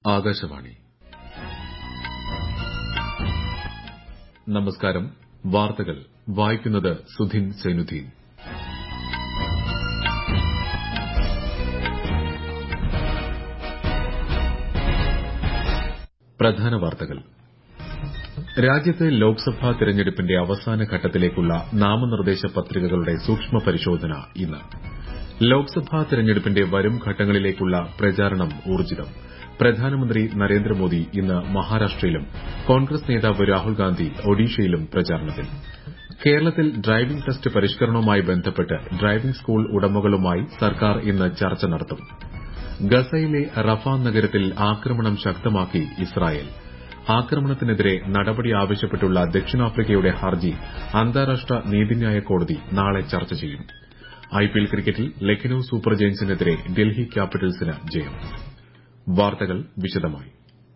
ആകാശവാണി നമസ്കാരം വാർത്തകൾ വായിക്കുന്നത് സുധിൻ സൈനുദ്ദീൻ പ്രധാന വാർത്തകൾ രാജ്യത്തെ ലോക്സഭാ തെരഞ്ഞെടുപ്പിന്റെ അവസാന ഘട്ടത്തിലേക്കുള്ള നാമനിർദ്ദേശ പത്രികകളുടെ സൂക്ഷ്മ പരിശോധന ഇന്ന് ലോക്സഭാ തെരഞ്ഞെടുപ്പിന്റെ വരും ഘട്ടങ്ങളിലേക്കുള്ള പ്രചാരണം ഊർജ്ജിതം പ്രധാനമന്ത്രി നരേന്ദ്രമോദി ഇന്ന് മഹാരാഷ്ട്രയിലും കോൺഗ്രസ് നേതാവ് രാഹുൽഗാന്ധി ഒഡീഷയിലും പ്രചാരണത്തിൽ കേരളത്തിൽ ഡ്രൈവിംഗ് ടെസ്റ്റ് പരിഷ്കരണവുമായി ബന്ധപ്പെട്ട് ഡ്രൈവിംഗ് സ്കൂൾ ഉടമകളുമായി സർക്കാർ ഇന്ന് ചർച്ച നടത്തും ഗസയിലെ റഫ നഗരത്തിൽ ആക്രമണം ശക്തമാക്കി ഇസ്രായേൽ ആക്രമണത്തിനെതിരെ നടപടി ആവശ്യപ്പെട്ടുള്ള ദക്ഷിണാഫ്രിക്കയുടെ ഹർജി അന്താരാഷ്ട്ര നീതിന്യായ കോടതി നാളെ ചർച്ച ചെയ്യും ഐപിഎൽ ക്രിക്കറ്റിൽ ലക്നൌ സൂപ്പർ ജയന്റ്സിനെതിരെ ഡൽഹി ക്യാപിറ്റൽസിന് ജയം വാർത്തകൾ വിശദമായി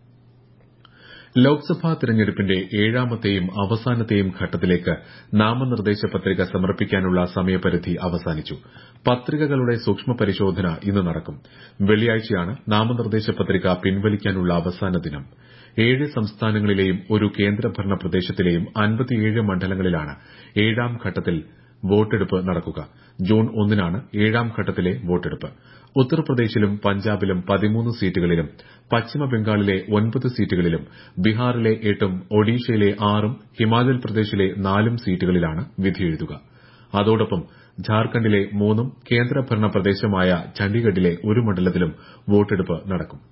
ലോക്സഭാ തെരഞ്ഞെടുപ്പിന്റെ ഏഴാമത്തെയും അവസാനത്തെയും ഘട്ടത്തിലേക്ക് നാമനിർദ്ദേശ പത്രിക സമർപ്പിക്കാനുള്ള സമയപരിധി അവസാനിച്ചു പത്രികകളുടെ സൂക്ഷ്മ പരിശോധന ഇന്ന് നടക്കും വെള്ളിയാഴ്ചയാണ് നാമനിർദ്ദേശ പത്രിക പിൻവലിക്കാനുള്ള അവസാന ദിനം ഏഴ് സംസ്ഥാനങ്ങളിലെയും ഒരു കേന്ദ്രഭരണ പ്രദേശത്തിലെയും അൻപത്തിയേഴ് മണ്ഡലങ്ങളിലാണ് ഏഴാം ഘട്ടത്തിൽ വോട്ടെടുപ്പ് നടക്കുക ജൂൺ ഒന്നിനാണ് ഏഴാം ഘട്ടത്തിലെ വോട്ടെടുപ്പ് ഉത്തർപ്രദേശിലും പഞ്ചാബിലും പതിമൂന്ന് സീറ്റുകളിലും പശ്ചിമബംഗാളിലെ ഒൻപത് സീറ്റുകളിലും ബീഹാറിലെ എട്ടും ഒഡീഷയിലെ ആറും ഹിമാചൽ പ്രദേശിലെ നാലും സീറ്റുകളിലാണ് വിധിയെഴുതുക അതോടൊപ്പം ഝാർഖണ്ഡിലെ മൂന്നും കേന്ദ്രഭരണ പ്രദേശമായ ചണ്ഡീഗഡിലെ ഒരു മണ്ഡലത്തിലും വോട്ടെടുപ്പ് നടക്കും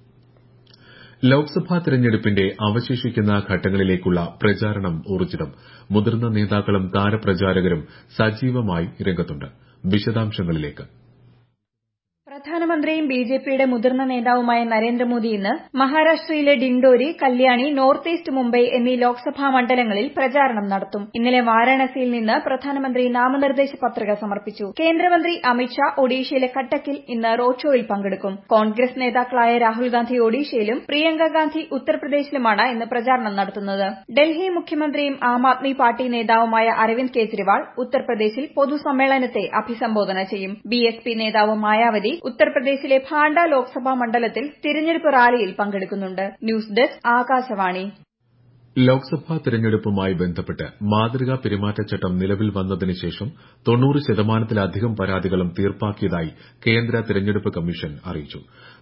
ലോക്സഭാ തെരഞ്ഞെടുപ്പിന്റെ അവശേഷിക്കുന്ന ഘട്ടങ്ങളിലേക്കുള്ള പ്രചാരണം ഊർജ്ജിതം മുതിർന്ന നേതാക്കളും താരപ്രചാരകരും സജീവമായി രംഗത്തുണ്ട് വിശദാംശങ്ങളിലേക്ക് പ്രധാനമന്ത്രിയും ബിജെപിയുടെ മുതിർന്ന നേതാവുമായ നരേന്ദ്രമോദി ഇന്ന് മഹാരാഷ്ട്രയിലെ ഡിൻഡോരി കല്യാണി നോർത്ത് ഈസ്റ്റ് മുംബൈ എന്നീ ലോക്സഭാ മണ്ഡലങ്ങളിൽ പ്രചാരണം നടത്തും ഇന്നലെ വാരാണസിയിൽ നിന്ന് പ്രധാനമന്ത്രി നാമനിർദ്ദേശ പത്രിക സമർപ്പിച്ചു കേന്ദ്രമന്ത്രി അമിത്ഷാ ഒഡീഷയിലെ കട്ടക്കിൽ ഇന്ന് റോഡ് ഷോയിൽ പങ്കെടുക്കും കോൺഗ്രസ് നേതാക്കളായ രാഹുൽ ഗാന്ധി ഒഡീഷയിലും പ്രിയങ്ക ഗാന്ധി ഉത്തർപ്രദേശിലുമാണ് ഇന്ന് പ്രചാരണം നടത്തുന്നത് ഡൽഹി മുഖ്യമന്ത്രിയും ആം ആദ്മി പാർട്ടി നേതാവുമായ അരവിന്ദ് കെജ്രിവാൾ ഉത്തർപ്രദേശിൽ പൊതുസമ്മേളനത്തെ അഭിസംബോധന ചെയ്യും ബിഎസ്പി നേതാവ് മായാവതി ഉത്തർപ്രദേശിലെ ഭാണ്ട ലോക്സഭാ മണ്ഡലത്തിൽ തിരഞ്ഞെടുപ്പ് റാലിയിൽ പങ്കെടുക്കുന്നുണ്ട് ന്യൂസ് ഡെസ്ക് ആകാശവാണി ലോക്സഭാ തെരഞ്ഞെടുപ്പുമായി ബന്ധപ്പെട്ട് മാതൃകാ പെരുമാറ്റച്ചട്ടം നിലവിൽ വന്നതിന് ശേഷം തൊണ്ണൂറ് ശതമാനത്തിലധികം പരാതികളും തീർപ്പാക്കിയതായി കേന്ദ്ര തെരഞ്ഞെടുപ്പ് കമ്മീഷൻ അറിയിച്ചു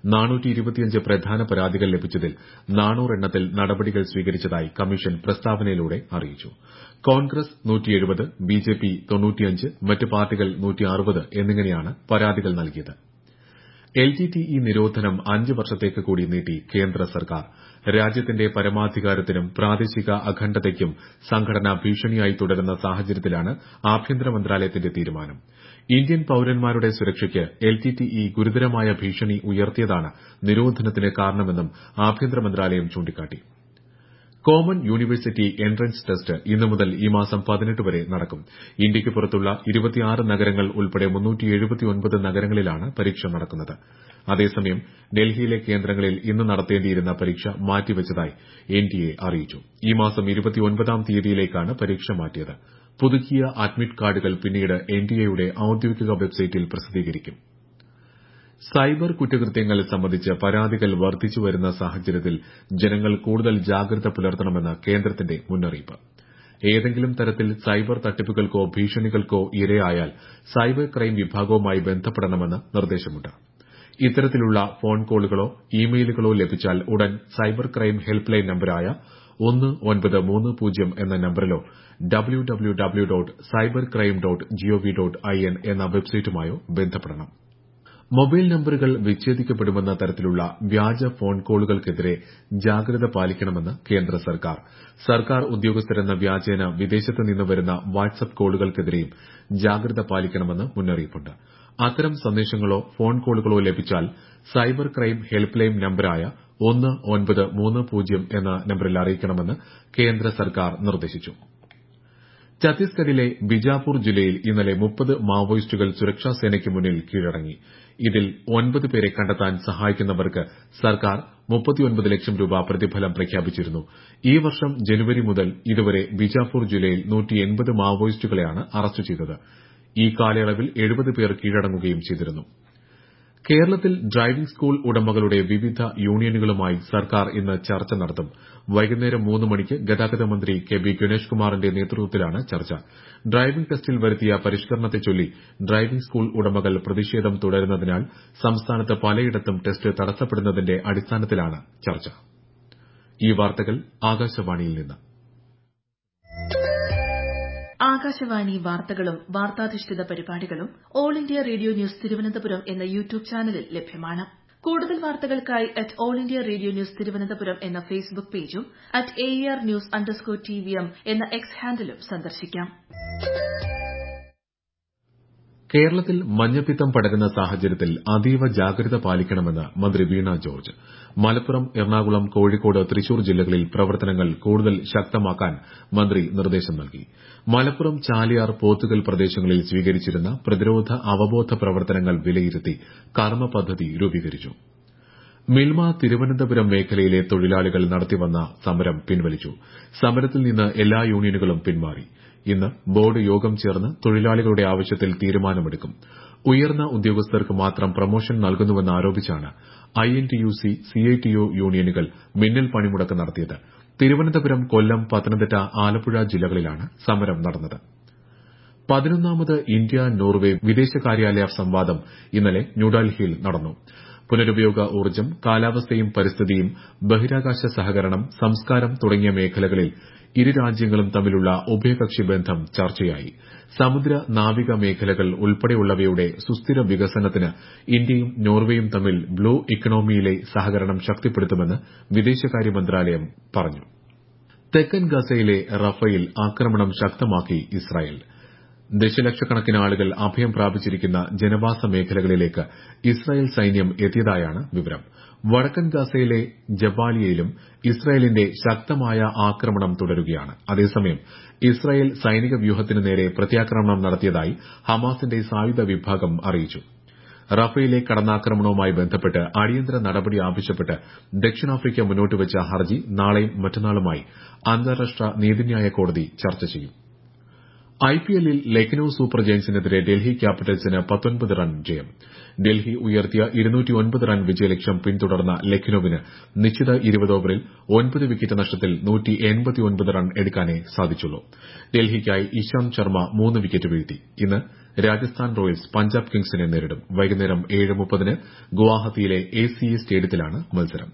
പ്രധാന പരാതികൾ ലഭിച്ചതിൽ നാനൂറെണ്ണത്തിൽ നടപടികൾ സ്വീകരിച്ചതായി കമ്മീഷൻ പ്രസ്താവനയിലൂടെ അറിയിച്ചു കോൺഗ്രസ് ബിജെപി മറ്റ് പാർട്ടികൾ എന്നിങ്ങനെയാണ് പരാതികൾ നൽകിയത് എൽടിടിഇ നിരോധനം അഞ്ച് വർഷത്തേക്ക് കൂടി നീട്ടി കേന്ദ്ര സർക്കാർ രാജ്യത്തിന്റെ പരമാധികാരത്തിനും പ്രാദേശിക അഖണ്ഡതയ്ക്കും സംഘടന ഭീഷണിയായി തുടരുന്ന സാഹചര്യത്തിലാണ് ആഭ്യന്തര മന്ത്രാലയത്തിന്റെ തീരുമാനം ഇന്ത്യൻ പൌരന്മാരുടെ സുരക്ഷയ്ക്ക് എൽടിടിഇ ഗുരുതരമായ ഭീഷണി ഉയർത്തിയതാണ് നിരോധനത്തിന് കാരണമെന്നും ആഭ്യന്തര മന്ത്രാലയം ചൂണ്ടിക്കാട്ടി കോമൺ യൂണിവേഴ്സിറ്റി എൻട്രൻസ് ടെസ്റ്റ് ഇന്നു മുതൽ ഈ മാസം പതിനെട്ട് വരെ നടക്കും ഇന്ത്യയ്ക്ക് പുറത്തുള്ള ഇരുപത്തിയാറ് നഗരങ്ങൾ ഉൾപ്പെടെ നഗരങ്ങളിലാണ് പരീക്ഷ നടക്കുന്നത് അതേസമയം ഡൽഹിയിലെ കേന്ദ്രങ്ങളിൽ ഇന്ന് നടത്തേണ്ടിയിരുന്ന പരീക്ഷ മാറ്റിവച്ചതായി എൻടിഎ അറിയിച്ചു ഈ മാസം ഇരുപത്തിയൊൻപതാം തീയതിയിലേക്കാണ് പരീക്ഷ മാറ്റിയത് പുതുക്കിയ അഡ്മിറ്റ് കാർഡുകൾ പിന്നീട് എൻടിഎയുടെ ഔദ്യോഗിക വെബ്സൈറ്റിൽ പ്രസിദ്ധീകരിക്കും സൈബർ കുറ്റകൃത്യങ്ങൾ സംബന്ധിച്ച് പരാതികൾ വർദ്ധിച്ചുവരുന്ന സാഹചര്യത്തിൽ ജനങ്ങൾ കൂടുതൽ ജാഗ്രത പുലർത്തണമെന്ന് കേന്ദ്രത്തിന്റെ മുന്നറിയിപ്പ് ഏതെങ്കിലും തരത്തിൽ സൈബർ തട്ടിപ്പുകൾക്കോ ഭീഷണികൾക്കോ ഇരയായാൽ സൈബർ ക്രൈം വിഭാഗവുമായി ബന്ധപ്പെടണമെന്ന് നിർദ്ദേശമുണ്ട് ഇത്തരത്തിലുള്ള ഫോൺ കോളുകളോ ഇമെയിലുകളോ ലഭിച്ചാൽ ഉടൻ സൈബർ ക്രൈം ഹെൽപ്പ് ലൈൻ നമ്പരായ ഒന്ന് ഒൻപത് മൂന്ന് പൂജ്യം എന്ന നമ്പറിലോ W W W dot cyber crime dot GOV dot IN എന്ന വെബ്സൈറ്റുമായോ ബന്ധപ്പെടണം മൊബൈൽ നമ്പറുകൾ വിച്ഛേദിക്കപ്പെടുമെന്ന തരത്തിലുള്ള വ്യാജ ഫോൺ കോളുകൾക്കെതിരെ ജാഗ്രത പാലിക്കണമെന്ന് കേന്ദ്ര സർക്കാർ സർക്കാർ ഉദ്യോഗസ്ഥരെന്ന വ്യാജേന വിദേശത്ത് നിന്ന് വരുന്ന വാട്സ്ആപ്പ് കോളുകൾക്കെതിരെയും ജാഗ്രത പാലിക്കണമെന്ന് മുന്നറിയിപ്പുണ്ട് അത്തരം സന്ദേശങ്ങളോ ഫോൺ കോളുകളോ ലഭിച്ചാൽ സൈബർ ക്രൈം ഹെൽപ്പ് ലൈൻ നമ്പരായ ഒന്ന് ഒൻപത് മൂന്ന് പൂജ്യം എന്ന നമ്പറിൽ അറിയിക്കണമെന്ന് കേന്ദ്ര സർക്കാർ നിർദ്ദേശിച്ചു ഛത്തീസ്ഗഡിലെ ബിജാപൂർ ജില്ലയിൽ ഇന്നലെ മുപ്പത് മാവോയിസ്റ്റുകൾ സുരക്ഷാസേനയ്ക്ക് മുന്നിൽ കീഴടങ്ങി ഇതിൽ ഒൻപത് പേരെ കണ്ടെത്താൻ സഹായിക്കുന്നവർക്ക് സർക്കാർ മുപ്പത്തിയൊൻപത് ലക്ഷം രൂപ പ്രതിഫലം പ്രഖ്യാപിച്ചിരുന്നു ഈ വർഷം ജനുവരി മുതൽ ഇതുവരെ ബിജാപൂർ ജില്ലയിൽ നൂറ്റി മാവോയിസ്റ്റുകളെയാണ് അറസ്റ്റ് ചെയ്തത് ഈ കാലയളവിൽ എഴുപത് പേർ കീഴടങ്ങുകയും ചെയ്തിരുന്നു കേരളത്തിൽ ഡ്രൈവിംഗ് സ്കൂൾ ഉടമകളുടെ വിവിധ യൂണിയനുകളുമായി സർക്കാർ ഇന്ന് ചർച്ച നടത്തും വൈകുന്നേരം മൂന്ന് മണിക്ക് ഗതാഗത മന്ത്രി കെ ബി ഗണേഷ് കുമാറിന്റെ നേതൃത്വത്തിലാണ് ചർച്ച ഡ്രൈവിംഗ് ടെസ്റ്റിൽ വരുത്തിയ പരിഷ്കരണത്തെ ചൊല്ലി ഡ്രൈവിംഗ് സ്കൂൾ ഉടമകൾ പ്രതിഷേധം തുടരുന്നതിനാൽ സംസ്ഥാനത്ത് പലയിടത്തും ടെസ്റ്റ് തടസ്സപ്പെടുന്നതിന്റെ അടിസ്ഥാനത്തിലാണ് ചർച്ച ഈ വാർത്തകൾ ആകാശവാണിയിൽ നിന്ന് ആകാശവാണി വാർത്തകളും വാർത്താധിഷ്ഠിത പരിപാടികളും all India radio news Thiruvananthapuram എന്ന യൂട്യൂബ് ചാനലിൽ ലഭ്യമാണ് കൂടുതൽ വാർത്തകൾക്കായി at all India radio news Thiruvananthapuram എന്ന ഫേസ്ബുക്ക് പേജും at A R news underscore T V M എന്ന എക്സ് ഹാൻഡിലും സന്ദർശിക്കാം കേരളത്തിൽ മഞ്ഞപ്പിത്തം പടരുന്ന സാഹചര്യത്തിൽ അതീവ ജാഗ്രത പാലിക്കണമെന്ന് മന്ത്രി വീണ ജോർജ് മലപ്പുറം എറണാകുളം കോഴിക്കോട് തൃശൂർ ജില്ലകളിൽ പ്രവർത്തനങ്ങൾ കൂടുതൽ ശക്തമാക്കാൻ മന്ത്രി നിർദ്ദേശം നൽകി മലപ്പുറം ചാലിയാർ പോത്തുകൽ പ്രദേശങ്ങളിൽ സ്വീകരിച്ചിരുന്ന പ്രതിരോധ അവബോധ പ്രവർത്തനങ്ങൾ വിലയിരുത്തി കർമ്മ പദ്ധതി രൂപീകരിച്ചു മിൽമ തിരുവനന്തപുരം മേഖലയിലെ തൊഴിലാളികൾ നടത്തിവന്ന സമരം പിൻവലിച്ചു സമരത്തിൽ നിന്ന് എല്ലാ യൂണിയനുകളും പിന്മാറി ഇന്ന് ബോർഡ് യോഗം ചേർന്ന് തൊഴിലാളികളുടെ ആവശ്യത്തിൽ തീരുമാനമെടുക്കും ഉയർന്ന ഉദ്യോഗസ്ഥർക്ക് മാത്രം പ്രമോഷൻ നൽകുന്നുവെന്നാരോപിച്ചാണ് ഐഎൻടിയുസി സിഐടിയു യൂണിയനുകൾ മിന്നൽ പണിമുടക്ക് നടത്തിയത് തിരുവനന്തപുരം കൊല്ലം പത്തനംതിട്ട ആലപ്പുഴ ജില്ലകളിലാണ് സമരം നടന്നത് പതിനൊന്നാമത് ഇന്ത്യ നോർവെ വിദേശകാര്യാലയ സംവാദം ഇന്നലെ ന്യൂഡൽഹിയിൽ നടന്നു പുനരുപയോഗ ഊർജ്ജം കാലാവസ്ഥയും പരിസ്ഥിതിയും ബഹിരാകാശ സഹകരണം സംസ്കാരം തുടങ്ങിയ മേഖലകളിൽ ഇരു രാജ്യങ്ങളും തമ്മിലുള്ള ഉഭയകക്ഷി ബന്ധം ചർച്ചയായി സമുദ്ര നാവിക മേഖലകൾ ഉൾപ്പെടെയുള്ളവയുടെ സുസ്ഥിര വികസനത്തിന് ഇന്ത്യയും നോർവേയും തമ്മിൽ ബ്ലൂ ഇക്കണോമിയിലെ സഹകരണം ശക്തിപ്പെടുത്തുമെന്ന് വിദേശകാര്യ മന്ത്രാലയം പറഞ്ഞു തെക്കൻ ഗസയിലെ റഫയിൽ ആക്രമണം ശക്തമാക്കി ഇസ്രായേൽ ദശലക്ഷക്കണക്കിന് ആളുകൾ അഭയം പ്രാപിച്ചിരിക്കുന്ന ജനവാസ മേഖലകളിലേക്ക് ഇസ്രായേൽ സൈന്യം എത്തിയതായാണ് വിവരം വടക്കൻ ഗാസയിലെ ജബാലിയയിലും ഇസ്രായേലിന്റെ ശക്തമായ ആക്രമണം തുടരുകയാണ് അതേസമയം ഇസ്രായേൽ സൈനിക വ്യൂഹത്തിനു നേരെ പ്രത്യാക്രമണം നടത്തിയതായി ഹമാസിന്റെ സായുധ വിഭാഗം അറിയിച്ചു റഫയിലെ കടന്നാക്രമണവുമായി ബന്ധപ്പെട്ട് അടിയന്തര നടപടി ആവശ്യപ്പെട്ട് ദക്ഷിണാഫ്രിക്ക മുന്നോട്ടുവച്ച ഹർജി നാളെയും മറ്റന്നാളുമായി അന്താരാഷ്ട്ര നീതിന്യായ കോടതി ചർച്ച ചെയ്യും ഐപിഎല്ലിൽ ലക്നൌ സൂപ്പർ ജയൻസിനെതിരെ ഡൽഹി ക്യാപിറ്റൽസിന് റൺ ജയം ഡൽഹി ഉയർത്തിയ റൺ വിജയലക്ഷ്യം പിന്തുടർന്ന ലക്നൌവിന് നിശ്ചിത ഇരുപത് ഓവറിൽ ഒൻപത് വിക്കറ്റ് നഷ്ടത്തിൽ റൺ എടുക്കാനേ സാധിച്ചുള്ളൂ ഡൽഹിക്കായി ഇശാന്ത് ശർമ്മ മൂന്ന് വിക്കറ്റ് വീഴ്ത്തി ഇന്ന് രാജസ്ഥാൻ റോയൽസ് പഞ്ചാബ് കിങ്സിനെ നേരിടും വൈകുന്നേരം ഏഴ് മുപ്പതിന് ഗുവാഹത്തിയിലെ എ സി എ സ്റ്റേഡിയത്തിലാണ് മത്സരം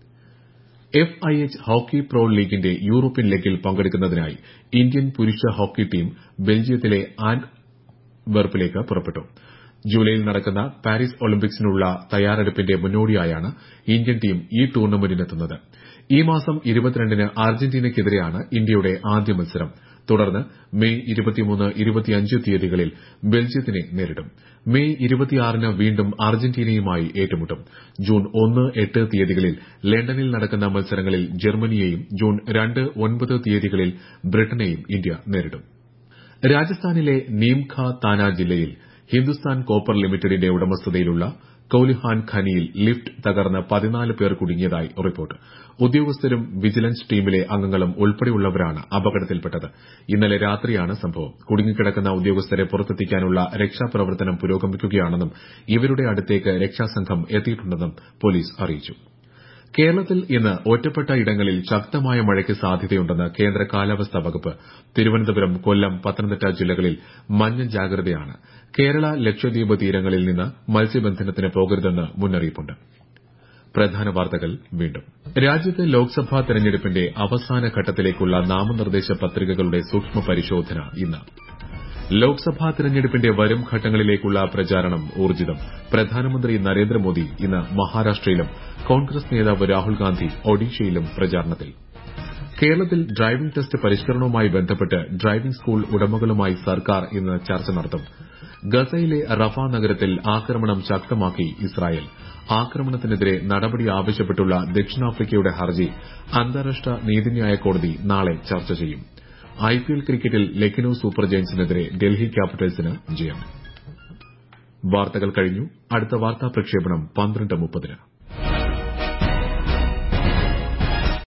F I H hockey pro ലീഗിന്റെ യൂറോപ്യൻ ലെഗിൽ പങ്കെടുക്കുന്നതിനായി ഇന്ത്യൻ പുരുഷ ഹോക്കി ടീം ബെൽജിയത്തിലെ ആന്റ് വെർപ്പിലേക്ക് പുറപ്പെട്ടു ജൂലൈയിൽ നടക്കുന്ന പാരീസ് ഒളിമ്പിക്സിനുള്ള തയ്യാറെടുപ്പിന്റെ മുന്നോടിയായാണ് ഇന്ത്യൻ ടീം ഈ ടൂർണമെന്റിനെത്തുന്നത് ഈ മാസം ഇരുപത്തിരണ്ടിന് അർജന്റീനയ്ക്കെതിരെയാണ് ഇന്ത്യയുടെ ആദ്യ മത്സരം തുടർന്ന് മെയ് ഇരുപത്തിമൂന്ന് തീയതികളിൽ ബെൽജിയത്തിനെ നേരിടും മെയ് ഇരുപത്തിയാറിന് വീണ്ടും അർജന്റീനയുമായി ഏറ്റുമുട്ടും ജൂൺ ഒന്ന് എട്ട് തീയതികളിൽ ലണ്ടനിൽ നടക്കുന്ന മത്സരങ്ങളിൽ ജർമ്മനിയെയും ജൂൺ രണ്ട് ഒൻപത് തീയതികളിൽ ബ്രിട്ടനെയും ഇന്ത്യ നേരിടും രാജസ്ഥാനിലെ നീംഖ താന ജില്ലയിൽ ഹിന്ദുസ്ഥാൻ കോപ്പർ ലിമിറ്റഡിന്റെ ഉടമസ്ഥതയിലുള്ള കൌലിഹാൻ ഖനിയിൽ ലിഫ്റ്റ് തകർന്ന് പതിനാല് പേർ കുടുങ്ങിയതായി റിപ്പോർട്ട് ഉദ്യോഗസ്ഥരും വിജിലൻസ് ടീമിലെ അംഗങ്ങളും ഉൾപ്പെടെയുള്ളവരാണ് അപകടത്തിൽപ്പെട്ടത് ഇന്നലെ രാത്രിയാണ് സംഭവം കുടുങ്ങിക്കിടക്കുന്ന ഉദ്യോഗസ്ഥരെ പുറത്തെത്തിക്കാനുള്ള രക്ഷാപ്രവർത്തനം പുരോഗമിക്കുകയാണെന്നും ഇവരുടെ അടുത്തേക്ക് രക്ഷാസംഘം എത്തിയിട്ടുണ്ടെന്നും പോലീസ് അറിയിച്ചു കേരളത്തിൽ ഇന്ന് ഒറ്റപ്പെട്ട ഇടങ്ങളിൽ ശക്തമായ മഴയ്ക്ക് സാധ്യതയുണ്ടെന്ന് കേന്ദ്ര കാലാവസ്ഥാ വകുപ്പ് തിരുവനന്തപുരം കൊല്ലം പത്തനംതിട്ട ജില്ലകളിൽ മഞ്ഞ ജാഗ്രതയാണ് കേരള ലക്ഷദ്വീപ് തീരങ്ങളിൽ നിന്ന് മത്സ്യബന്ധനത്തിന് പോകരുതെന്ന് മുന്നറിയിപ്പുണ്ട് പ്രധാന വാർത്തകൾ വീണ്ടും രാജ്യത്തെ ലോക്സഭാ തെരഞ്ഞെടുപ്പിന്റെ അവസാന ഘട്ടത്തിലേക്കുള്ള നാമനിർദ്ദേശ പത്രികകളുടെ സൂക്ഷ്മ പരിശോധന ഇന്ന് ലോക്സഭാ തെരഞ്ഞെടുപ്പിന്റെ വരും ഘട്ടങ്ങളിലേക്കുള്ള പ്രചാരണം ഊർജ്ജിതം പ്രധാനമന്ത്രി നരേന്ദ്രമോദി ഇന്ന് മഹാരാഷ്ട്രയിലും കോൺഗ്രസ് നേതാവ് രാഹുൽ ഗാന്ധി ഒഡീഷയിലും പ്രചാരണത്തിൽ കേരളത്തിൽ ഡ്രൈവിംഗ് ടെസ്റ്റ് പരിഷ്കരണവുമായി ബന്ധപ്പെട്ട് ഡ്രൈവിംഗ് സ്കൂൾ ഉടമകളുമായി സർക്കാർ ഇന്ന് ചർച്ച നടത്തും ഗസയിലെ റഫ നഗരത്തിൽ ആക്രമണം ശക്തമാക്കി ഇസ്രായേൽ ആക്രമണത്തിനെതിരെ നടപടി ആവശ്യപ്പെട്ടുള്ള ദക്ഷിണാഫ്രിക്കയുടെ ഹർജി അന്താരാഷ്ട്ര നീതിന്യായ കോടതി നാളെ ചർച്ച ചെയ്യും ഐപിഎൽ ക്രിക്കറ്റിൽ ലക്നൌ സൂപ്പർ ജയൻസിനെതിരെ ഡൽഹി ക്യാപിറ്റൽസിന് ജയം വാർത്തകൾ കഴിഞ്ഞു അടുത്ത വാർത്താ പ്രക്ഷേപണം പന്ത്രണ്ട് മുപ്പതിന്